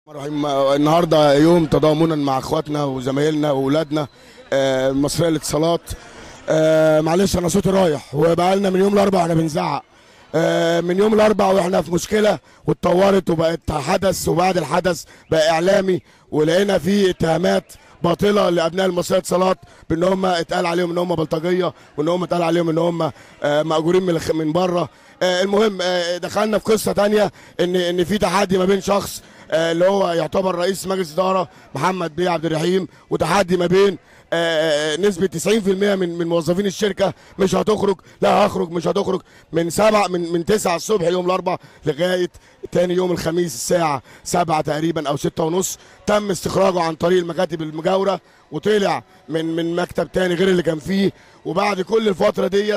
الرحيم النهارده يوم تضامنا مع اخواتنا وزمايلنا واولادنا آه، المصريه للاتصالات آه، معلش انا صوتي رايح وبقى لنا من يوم الاربعاء احنا بنزعق آه، من يوم الاربعاء واحنا في مشكله واتطورت وبقت حدث وبعد الحدث بقى اعلامي ولقينا فيه اتهامات باطله لابناء المصريه للاتصالات بان هم اتقال عليهم ان هم بلطجيه وان هم اتقال عليهم ان هم آه، مأجورين من الخ- من بره آه، المهم آه، دخلنا في قصه تانية ان ان في تحدي ما بين شخص آه، اللي هو يعتبر رئيس مجلس اداره محمد بيه عبد الرحيم وتحدي ما بين آه، آه، نسبه 90% من من موظفين الشركه مش هتخرج لا هخرج مش هتخرج من سبع من من 9 الصبح يوم الاربعاء لغايه تاني يوم الخميس الساعه 7 تقريبا او 6 ونص تم استخراجه عن طريق المكاتب المجاوره وطلع من من مكتب تاني غير اللي كان فيه وبعد كل الفتره ديت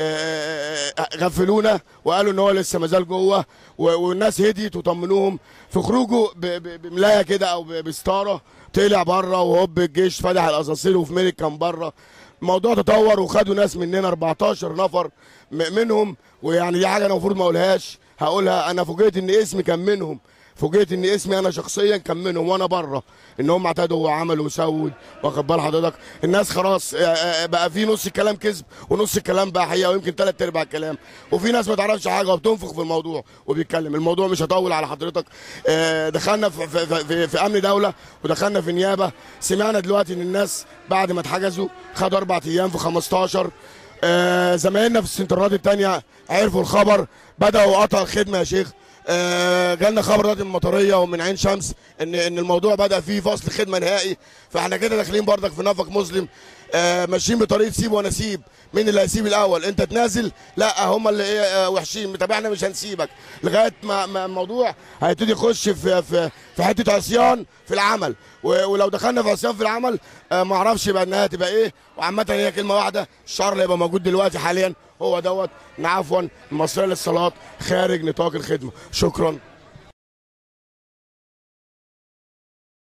آه، آه، غفلونا وقالوا ان هو لسه مازال جوه و- والناس هديت وطمنوهم في خروجه ب- ب- بملايه كده او ب- بستاره طلع بره وهوب الجيش فتح الاسانسير وفي ميريك كان بره الموضوع تطور وخدوا ناس مننا 14 نفر م- منهم ويعني دي حاجه انا المفروض ما اقولهاش هقولها انا فوجئت ان اسمي كان منهم فوجئت ان اسمي انا شخصيا كان منهم وانا بره ان هم اعتدوا وعملوا وسووا واخد بال حضرتك الناس خلاص آه، آه، بقى في نص الكلام كذب ونص الكلام بقى حقيقه ويمكن ثلاث ارباع الكلام وفي ناس ما تعرفش حاجه وبتنفخ في الموضوع وبيتكلم الموضوع مش هطول على حضرتك آه، دخلنا في, في, في, في, في امن دوله ودخلنا في نيابه سمعنا دلوقتي ان الناس بعد ما اتحجزوا خدوا اربع ايام في 15 آه، زمايلنا في السنترات التانية عرفوا الخبر بدأوا قطع الخدمة يا شيخ آه، جالنا خبر دلوقتي من المطريه ومن عين شمس ان ان الموضوع بدا فيه فصل خدمه نهائي فاحنا كده داخلين بردك في نفق مسلم آه، ماشيين بطريقه سيب وانا سيب مين اللي هيسيب الاول انت تنازل لا هم اللي ايه آه، وحشين طب احنا مش هنسيبك لغايه ما ما الموضوع هيبتدي يخش في في في حته عصيان في العمل و- ولو دخلنا في عصيان في العمل آه، ما اعرفش بقى النهايه تبقى ايه وعامه هي كلمه واحده الشر اللي هيبقى موجود دلوقتي حاليا هو دوت ان عفوا المصريه للصلاه خارج نطاق الخدمه شكرا